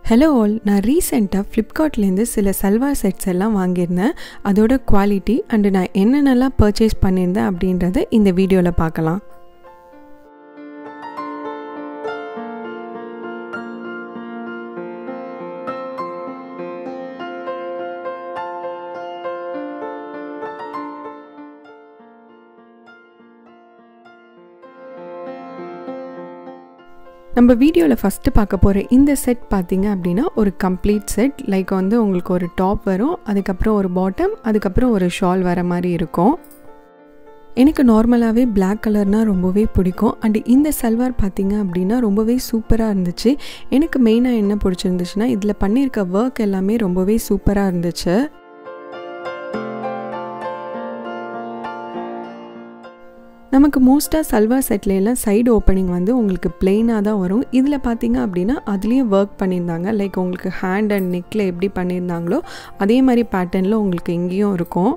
hello all நான் ரீசெண்டாக ஃப்ளிப்கார்ட்லேருந்து சில சல்வார் செட்ஸ் எல்லாம் வாங்கியிருந்தேன் அதோட குவாலிட்டி அண்டு நான் என்னென்னலாம் பர்ச்சேஸ் பண்ணியிருந்தேன் அப்படின்றத இந்த வீடியோவில் பார்க்கலாம் நம்ம வீடியோவில் ஃபஸ்ட்டு பார்க்க போகிற இந்த செட் பார்த்தீங்க அப்படின்னா ஒரு கம்ப்ளீட் செட் லைக் வந்து உங்களுக்கு ஒரு டாப் வரும் அதுக்கப்புறம் ஒரு பாட்டம் அதுக்கப்புறம் ஒரு ஷால் வர மாதிரி இருக்கும் எனக்கு நார்மலாகவே பிளாக் கலர்னால் ரொம்பவே பிடிக்கும் அண்டு இந்த சல்வார் பார்த்தீங்க அப்படின்னா ரொம்பவே சூப்பராக இருந்துச்சு எனக்கு மெயினாக என்ன பிடிச்சிருந்துச்சுன்னா இதில் பண்ணியிருக்க ஒர்க் எல்லாமே ரொம்பவே சூப்பராக இருந்துச்சு நமக்கு மோஸ்ட்டாக சல்வார் செட்லாம் சைடு ஓப்பனிங் வந்து உங்களுக்கு பிளெயினாக தான் வரும் இதில் பார்த்தீங்க அப்படின்னா அதுலேயும் ஒர்க் பண்ணியிருந்தாங்க லைக் உங்களுக்கு ஹேண்ட் அண்ட் நெக்கில் எப்படி பண்ணியிருந்தாங்களோ அதே மாதிரி பேட்டர்னில் உங்களுக்கு இங்கேயும் இருக்கும்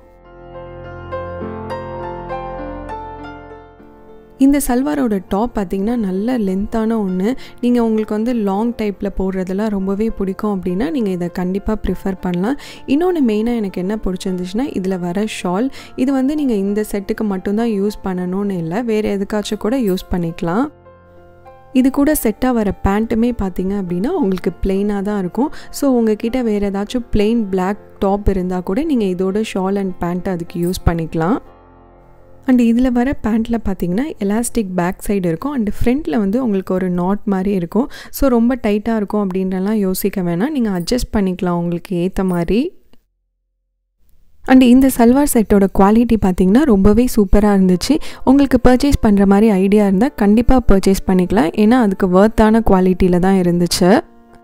இந்த சல்வாரோட டாப் பார்த்திங்கன்னா நல்ல லென்த்தான ஒன்று நீங்கள் உங்களுக்கு வந்து லாங் டைப்பில் போடுறதெல்லாம் ரொம்பவே பிடிக்கும் அப்படின்னா நீங்கள் இதை கண்டிப்பாக ப்ரிஃபர் பண்ணலாம் இன்னொன்று மெயினாக எனக்கு என்ன பிடிச்சிருந்துச்சுன்னா இதில் வர ஷால் இது வந்து நீங்கள் இந்த செட்டுக்கு மட்டும்தான் யூஸ் பண்ணணும்னு இல்லை வேறு எதுக்காச்சும் கூட யூஸ் பண்ணிக்கலாம் இது கூட செட்டாக வர பேண்ட்டுமே பார்த்தீங்க அப்படின்னா உங்களுக்கு பிளெயினாக தான் இருக்கும் ஸோ உங்ககிட்ட வேறு ஏதாச்சும் பிளெயின் பிளாக் டாப் இருந்தால் கூட நீங்கள் இதோட ஷால் அண்ட் பேண்ட் அதுக்கு யூஸ் பண்ணிக்கலாம் அண்ட் இதில் வர பேண்ட்டில் பார்த்தீங்கன்னா எலாஸ்டிக் பேக் சைடு இருக்கும் அண்டு ஃப்ரண்ட்டில் வந்து உங்களுக்கு ஒரு நாட் மாதிரி இருக்கும் ஸோ ரொம்ப டைட்டாக இருக்கும் அப்படின்றலாம் யோசிக்க வேணாம் நீங்கள் அட்ஜஸ்ட் பண்ணிக்கலாம் உங்களுக்கு ஏற்ற மாதிரி அண்ட் இந்த சல்வார் செட்டோட குவாலிட்டி பார்த்திங்கன்னா ரொம்பவே சூப்பராக இருந்துச்சு உங்களுக்கு பர்ச்சேஸ் பண்ணுற மாதிரி ஐடியா இருந்தால் கண்டிப்பாக பர்ச்சேஸ் பண்ணிக்கலாம் ஏன்னா அதுக்கு ஒர்த்தான குவாலிட்டியில் தான் இருந்துச்சு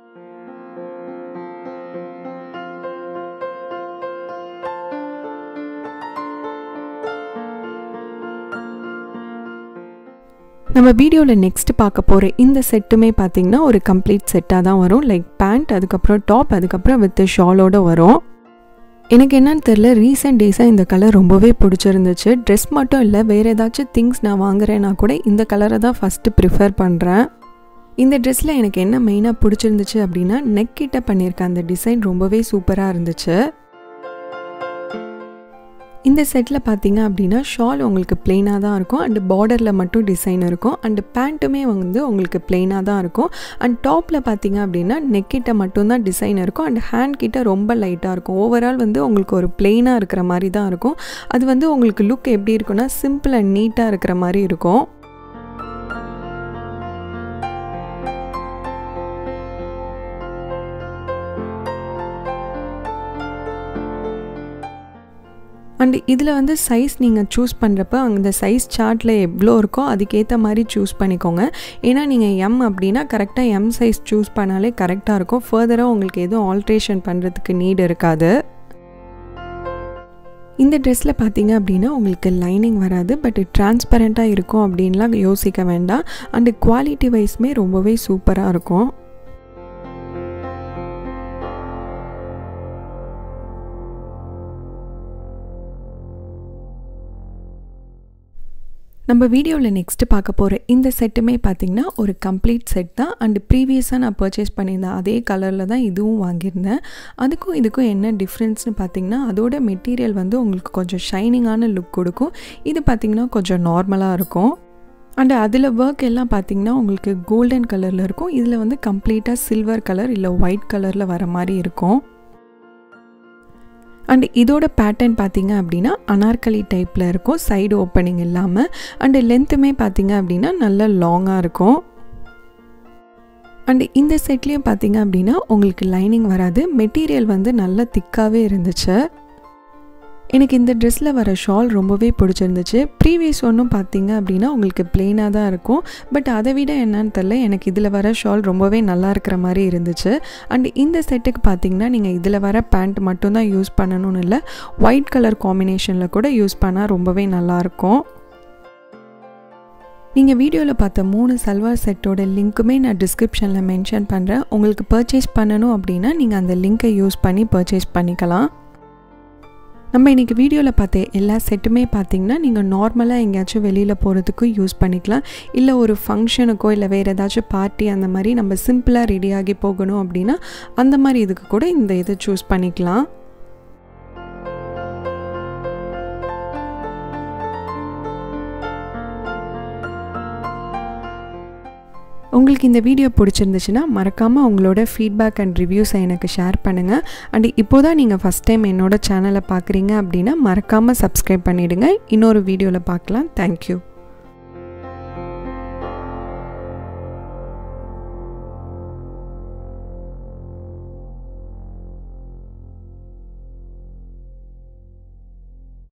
நம்ம வீடியோவில் நெக்ஸ்ட் பார்க்க போகிற இந்த செட்டுமே பார்த்திங்கன்னா ஒரு கம்ப்ளீட் செட்டாக தான் வரும் லைக் பேண்ட் அதுக்கப்புறம் டாப் அதுக்கப்புறம் வித் ஷாலோடு வரும் எனக்கு என்னன்னு தெரில ரீசெண்ட் டேஸாக இந்த கலர் ரொம்பவே பிடிச்சிருந்துச்சு ட்ரெஸ் மட்டும் இல்லை வேறு ஏதாச்சும் திங்ஸ் நான் வாங்குறேன்னா கூட இந்த கலரை தான் ஃபஸ்ட்டு ப்ரிஃபர் பண்ணுறேன் இந்த ட்ரெஸ்ஸில் எனக்கு என்ன மெயினாக பிடிச்சிருந்துச்சு அப்படின்னா நெக் கிட்ட பண்ணியிருக்க அந்த டிசைன் ரொம்பவே சூப்பராக இருந்துச்சு இந்த செட்டில் பார்த்தீங்க அப்படின்னா ஷால் உங்களுக்கு பிளெயினாக தான் இருக்கும் அண்டு பார்டரில் மட்டும் டிசைன் இருக்கும் அண்டு பேண்ட்டுமே வந்து உங்களுக்கு பிளெயினாக தான் இருக்கும் அண்ட் டாப்பில் பார்த்தீங்க அப்படின்னா நெக்கிட்ட மட்டும்தான் டிசைன் இருக்கும் அண்ட் ஹேண்ட் கிட்ட ரொம்ப லைட்டாக இருக்கும் ஓவரால் வந்து உங்களுக்கு ஒரு பிளெயினாக இருக்கிற மாதிரி தான் இருக்கும் அது வந்து உங்களுக்கு லுக் எப்படி இருக்குன்னா சிம்பிள் அண்ட் நீட்டாக இருக்கிற மாதிரி இருக்கும் அண்ட் இதில் வந்து சைஸ் நீங்கள் சூஸ் பண்ணுறப்ப அந்த சைஸ் சார்ட்டில் எவ்வளோ இருக்கோ அதுக்கேற்ற மாதிரி சூஸ் பண்ணிக்கோங்க ஏன்னா நீங்கள் எம் அப்படின்னா கரெக்டாக எம் சைஸ் சூஸ் பண்ணாலே கரெக்டாக இருக்கும் ஃபர்தராக உங்களுக்கு எதுவும் ஆல்ட்ரேஷன் பண்ணுறதுக்கு நீட் இருக்காது இந்த ட்ரெஸ்ஸில் பார்த்தீங்க அப்படின்னா உங்களுக்கு லைனிங் வராது பட் டிரான்ஸ்பரண்ட்டாக இருக்கும் அப்படின்லாம் யோசிக்க வேண்டாம் அண்டு குவாலிட்டி வைஸ்மே ரொம்பவே சூப்பராக இருக்கும் நம்ம வீடியோவில் நெக்ஸ்ட்டு பார்க்க போகிற இந்த செட்டுமே பார்த்திங்கன்னா ஒரு கம்ப்ளீட் செட் தான் அண்டு ப்ரீவியஸாக நான் பர்ச்சேஸ் பண்ணியிருந்தேன் அதே கலரில் தான் இதுவும் வாங்கியிருந்தேன் அதுக்கும் இதுக்கும் என்ன டிஃப்ரென்ஸ்னு பார்த்திங்கன்னா அதோட மெட்டீரியல் வந்து உங்களுக்கு கொஞ்சம் ஷைனிங்கான லுக் கொடுக்கும் இது பார்த்திங்கன்னா கொஞ்சம் நார்மலாக இருக்கும் அண்டு அதில் ஒர்க் எல்லாம் பார்த்திங்கன்னா உங்களுக்கு கோல்டன் கலரில் இருக்கும் இதில் வந்து கம்ப்ளீட்டாக சில்வர் கலர் இல்லை ஒயிட் கலரில் வர மாதிரி இருக்கும் அண்ட் இதோட பேட்டர்ன் பார்த்தீங்க அப்படின்னா அனார்கலி டைப்பில் இருக்கும் சைடு ஓப்பனிங் இல்லாமல் அண்டு லென்த்துமே பார்த்தீங்க அப்படின்னா நல்ல லாங்காக இருக்கும் அண்டு இந்த செட்லேயும் பார்த்தீங்க அப்படின்னா உங்களுக்கு லைனிங் வராது மெட்டீரியல் வந்து நல்ல திக்காகவே இருந்துச்சு எனக்கு இந்த ட்ரெஸ்ஸில் வர ஷால் ரொம்பவே பிடிச்சிருந்துச்சு ப்ரீவியஸ் ஒன்றும் பார்த்தீங்க அப்படின்னா உங்களுக்கு பிளெயினாக தான் இருக்கும் பட் அதை விட என்னன்னு தெரில எனக்கு இதில் வர ஷால் ரொம்பவே நல்லா இருக்கிற மாதிரி இருந்துச்சு அண்ட் இந்த செட்டுக்கு பார்த்தீங்கன்னா நீங்கள் இதில் வர பேண்ட் மட்டும்தான் யூஸ் பண்ணணும்னு இல்லை ஒயிட் கலர் காம்பினேஷனில் கூட யூஸ் பண்ணால் ரொம்பவே நல்லாயிருக்கும் நீங்கள் வீடியோவில் பார்த்த மூணு சல்வார் செட்டோட லிங்க்குமே நான் டிஸ்கிரிப்ஷனில் மென்ஷன் பண்ணுறேன் உங்களுக்கு பர்ச்சேஸ் பண்ணணும் அப்படின்னா நீங்கள் அந்த லிங்க்கை யூஸ் பண்ணி பர்ச்சேஸ் பண்ணிக்கலாம் நம்ம இன்றைக்கி வீடியோவில் பார்த்த எல்லா செட்டுமே பார்த்திங்கன்னா நீங்கள் நார்மலாக எங்கேயாச்சும் வெளியில் போகிறதுக்கும் யூஸ் பண்ணிக்கலாம் இல்லை ஒரு ஃபங்க்ஷனுக்கோ இல்லை வேறு ஏதாச்சும் பார்ட்டி அந்த மாதிரி நம்ம சிம்பிளாக ரெடியாகி போகணும் அப்படின்னா அந்த மாதிரி இதுக்கு கூட இந்த இதை சூஸ் பண்ணிக்கலாம் உங்களுக்கு இந்த வீடியோ பிடிச்சிருந்துச்சுன்னா மறக்காமல் உங்களோட ஃபீட்பேக் அண்ட் ரிவ்யூஸை எனக்கு ஷேர் பண்ணுங்கள் அண்ட் இப்போ தான் நீங்கள் ஃபஸ்ட் டைம் என்னோட சேனலை பார்க்குறீங்க அப்படின்னா மறக்காமல் சப்ஸ்கிரைப் பண்ணிவிடுங்க இன்னொரு வீடியோவில் பார்க்கலாம் தேங்க்யூ